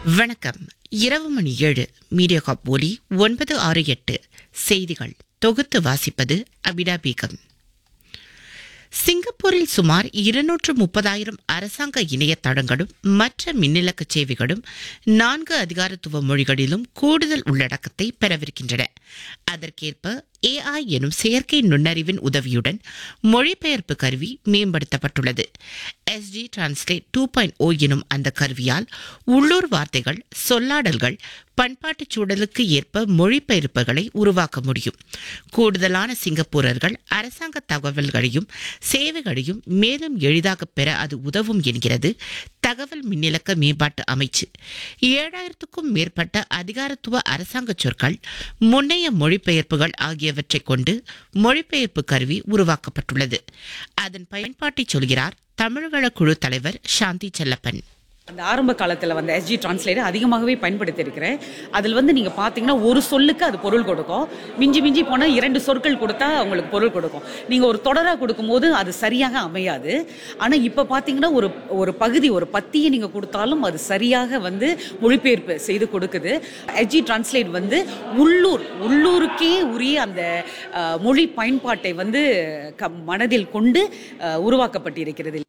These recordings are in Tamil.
வணக்கம் இரவு மணி ஏழு மீடியா காப் ஒலி ஒன்பது ஆறு எட்டு செய்திகள் தொகுத்து வாசிப்பது அபிடா பேகம் சிங்கப்பூரில் சுமார் இருநூற்று முப்பதாயிரம் அரசாங்க இணையதளங்களும் மற்ற மின்னிலக்க சேவைகளும் நான்கு அதிகாரத்துவ மொழிகளிலும் கூடுதல் உள்ளடக்கத்தை பெறவிருக்கின்றன அதற்கேற்ப ஏஐ எனும் செயற்கை நுண்ணறிவின் உதவியுடன் மொழிபெயர்ப்பு கருவி மேம்படுத்தப்பட்டுள்ளது SG translate two point O எனும் அந்த கருவியால் உள்ளூர் வார்த்தைகள் சொல்லாடல்கள் பண்பாட்டுச் சூழலுக்கு ஏற்ப மொழிபெயர்ப்புகளை உருவாக்க முடியும் கூடுதலான சிங்கப்பூரர்கள் அரசாங்க தகவல்களையும் சேவைகளையும் மேலும் எளிதாக பெற அது உதவும் என்கிறது தகவல் மின்னிலக்க மேம்பாட்டு அமைச்சு ஏழாயிரத்துக்கும் மேற்பட்ட அதிகாரத்துவ அரசாங்க சொற்கள் முன்னைய மொழிபெயர்ப்புகள் ஆகியவற்றைக் கொண்டு மொழிபெயர்ப்பு கருவி உருவாக்கப்பட்டுள்ளது அதன் பயன்பாட்டை சொல்கிறார் தமிழ்வள குழு தலைவர் சாந்தி செல்லப்பன் அந்த ஆரம்ப காலத்தில் வந்து எஸ்ஜி டிரான்ஸ்லேட்டர் அதிகமாகவே பயன்படுத்தியிருக்கிறேன் அதில் வந்து நீங்கள் பார்த்தீங்கன்னா ஒரு சொல்லுக்கு அது பொருள் கொடுக்கும் மிஞ்சி மிஞ்சி போனால் இரண்டு சொற்கள் கொடுத்தா உங்களுக்கு பொருள் கொடுக்கும் நீங்கள் ஒரு தொடராக கொடுக்கும்போது அது சரியாக அமையாது ஆனால் இப்போ பார்த்தீங்கன்னா ஒரு ஒரு பகுதி ஒரு பத்தியை நீங்கள் கொடுத்தாலும் அது சரியாக வந்து மொழிபெயர்ப்பு செய்து கொடுக்குது எஸ்ஜி டிரான்ஸ்லேட் வந்து உள்ளூர் உள்ளூருக்கே உரிய அந்த அஹ், மொழி பயன்பாட்டை வந்து க மனதில் கொண்டு அஹ், உருவாக்கப்பட்டிருக்கிறது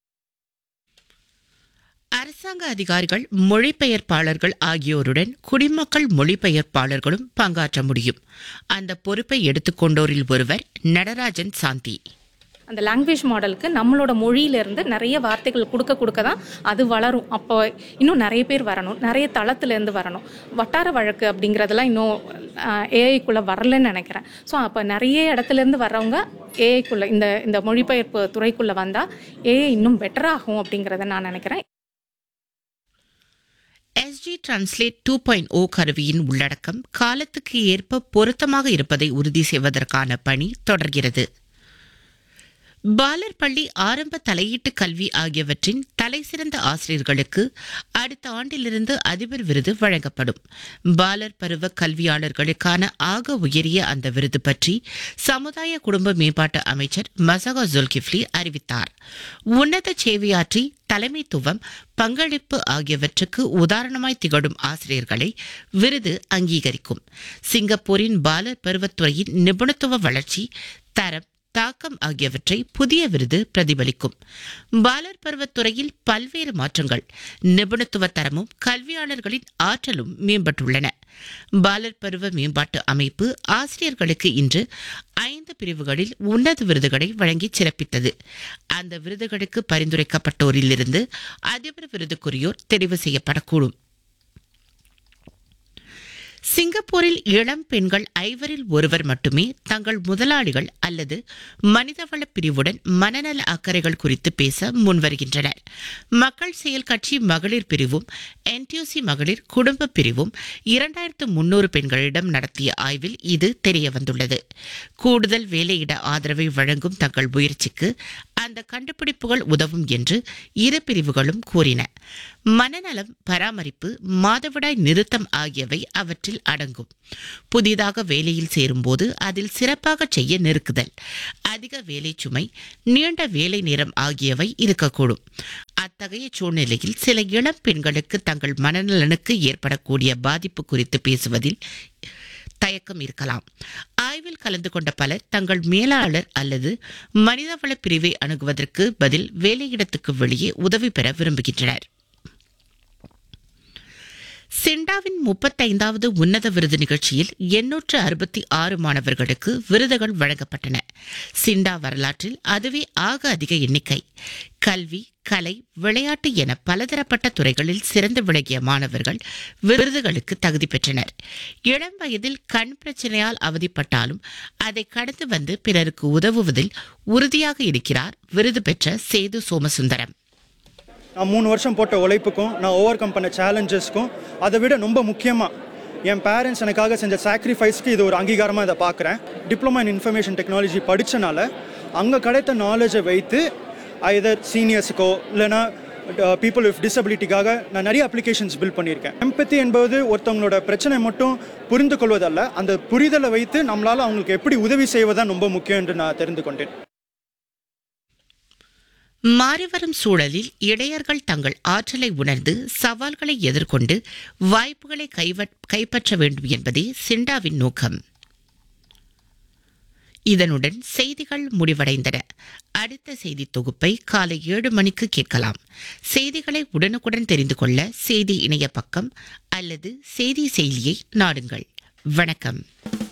அரசாங்க அதிகாரிகள் மொழிபெயர்ப்பாளர்கள் ஆகியோருடன் குடிமக்கள் மொழிபெயர்ப்பாளர்களும் பங்காற்ற முடியும் அந்த பொறுப்பை எடுத்துக்கொண்டோரில் ஒருவர் நடராஜன் சாந்தி அந்த லாங்குவேஜ் மாடலுக்கு நம்மளோட மொழியிலேருந்து நிறைய வார்த்தைகள் கொடுக்க கொடுக்க தான் அது வளரும் அப்போ இன்னும் நிறைய பேர் வரணும் நிறைய தளத்துலேருந்து வரணும் வட்டார வழக்கு அப்படிங்கிறதெல்லாம் இன்னும் ஏஐக்குள்ளே வரலன்னு நினைக்கிறேன் ஸோ அப்போ நிறைய இடத்துலேருந்து வர்றவங்க ஏஐக்குள்ளே இந்த இந்த மொழிபெயர்ப்பு துறைக்குள்ளே வந்தால் ஏஐ இன்னும் பெட்டராகும் அப்படிங்கிறத நான் நினைக்கிறேன் SG translate two point O கருவியின் உள்ளடக்கம் காலத்துக்கு ஏற்ப பொருத்தமாக இருப்பதை உறுதி செய்வதற்கான பணி தொடர்கிறது பாலர் பள்ளி ஆரம்ப தலையீட்டு கல்வி ஆகியவற்றின் தலைசிறந்த ஆசிரியர்களுக்கு அடுத்த ஆண்டிலிருந்து அதிபர் விருது வழங்கப்படும் பாலர் பருவ கல்வியாளர்களுக்கான ஆக உயரிய அந்த விருது பற்றி சமுதாய குடும்ப மேம்பாட்டு அமைச்சர் மசகா ஜுல்கிஃப்லி அறிவித்தார் உன்னத சேவையாற்றி தலைமைத்துவம் பங்களிப்பு ஆகியவற்றுக்கு உதாரணமாய் திகழும் ஆசிரியர்களை விருது அங்கீகரிக்கும் சிங்கப்பூரின் பாலர் பருவத்துறையின் நிபுணத்துவ வளர்ச்சி தரம் தாக்கம் ஆகியவற்றை புதிய விருது பிரதிபலிக்கும் பாலர் பருவத்துறையில் பல்வேறு மாற்றங்கள் நிபுணத்துவ தரமும் கல்வியாளர்களின் ஆற்றலும் மேம்பட்டுள்ளன பாலர் பருவ மேம்பாட்டு அமைப்பு ஆசிரியர்களுக்கு இன்று ஐந்து பிரிவுகளில் உன்னத விருதுகளை வழங்கி சிறப்பித்தது அந்த விருதுகளுக்கு பரிந்துரைக்கப்பட்டோரிலிருந்து அதிபர் விருதுக்குரியோர் தெரிவு செய்யப்படக்கூடும் சிங்கப்பூரில் இளம் பெண்கள் ஐவரில் ஒருவர் மட்டுமே தங்கள் முதலாளிகள் அல்லது மனிதவள பிரிவுடன் மனநல அக்கறைகள் குறித்து பேச முன்வருகின்றனர் மக்கள் செயல் கட்சி மகளிர் பிரிவும் என்டியூசி மகளிர் குடும்ப பிரிவும் இரண்டாயிரத்து முன்னூறு பெண்களிடம் நடத்திய ஆய்வில் இது தெரிய வந்துள்ளது கூடுதல் வேலையிட ஆதரவை வழங்கும் தங்கள் முயற்சிக்கு அந்த கண்டுபிடிப்புகள் உதவும் என்று இரு பிரிவுகளும் கூறின மனநலம் பராமரிப்பு மாதவிடாய் நிறுத்தம் ஆகியவை அவற்றில் அடங்கும் புதிதாக வேலையில் சேரும்போது அதில் சிறப்பாக செய்ய நெருக்குதல் அதிக வேலை சுமை நீண்ட வேலை நேரம் ஆகியவை இருக்கக்கூடும் அத்தகைய சூழ்நிலையில் சில இளம் பெண்களுக்கு தங்கள் மனநலனுக்கு ஏற்படக்கூடிய பாதிப்பு குறித்து பேசுவதில் தயக்கம் இருக்கலாம் ஆய்வில் கலந்து கொண்ட பலர் தங்கள் மேலாளர் அல்லது மனிதவள பிரிவை அணுகுவதற்கு பதில் வேலையிடத்துக்கு வெளியே உதவி பெற விரும்புகின்றனர் செண்டாவின் முப்பத்தைந்தாவது உன்னத விருது நிகழ்ச்சியில் எண்ணூற்று அறுபத்தி ஆறு மாணவர்களுக்கு விருதுகள் வழங்கப்பட்டன சிண்டா வரலாற்றில் அதுவே ஆக அதிக எண்ணிக்கை கல்வி கலை விளையாட்டு என பலதரப்பட்ட துறைகளில் சிறந்து விளங்கிய மாணவர்கள் விருதுகளுக்கு தகுதி பெற்றனர் இளம் வயதில் கண் பிரச்சனையால் அவதிப்பட்டாலும் அதை கடந்து வந்து பிறருக்கு உதவுவதில் உறுதியாக இருக்கிறார் விருது பெற்ற சேது சோமசுந்தரம் நான் மூணு வருஷம் போட்ட உழைப்புக்கும் நான் ஓவர் கம் பண்ண சேலஞ்சஸ்க்கும் அதை விட ரொம்ப முக்கியமாக என் பேரண்ட்ஸ் எனக்காக செஞ்ச சாக்ரிஃபைஸ்க்கு இது ஒரு அங்கீகாரமாக இதை பார்க்குறேன் டிப்ளமா இன் இன்ஃபர்மேஷன் டெக்னாலஜி படித்தனால அங்கே கிடைத்த நாலேஜை வைத்து ஐதர் சீனியர்ஸுக்கோ இல்லைனா பீப்புள் வித் டிசபிலிட்டிக்காக நான் நிறைய அப்ளிகேஷன்ஸ் பில்ட் பண்ணியிருக்கேன் எம்பத்தி என்பது ஒருத்தவங்களோட பிரச்சனை மட்டும் புரிந்து கொள்வதல்ல அந்த புரிதலை வைத்து நம்மளால் அவங்களுக்கு எப்படி உதவி செய்வதுதான் ரொம்ப முக்கியம் என்று நான் தெரிந்து கொண்டேன் மாறிவரும் சூழலில் இடையர்கள் தங்கள் ஆற்றலை உணர்ந்து சவால்களை எதிர்கொண்டு வாய்ப்புகளை கைவ- கைப்பற்ற வேண்டும் என்பதே சிண்டாவின் நோக்கம் இதனுடன் செய்திகள் முடிவடைந்தன அடுத்த செய்தி தொகுப்பை காலை ஏழு மணிக்கு கேட்கலாம் செய்திகளை உடனுக்குடன் தெரிந்து கொள்ள செய்தி இணைய பக்கம் அல்லது செய்தி செயலியை நாடுங்கள் வணக்கம்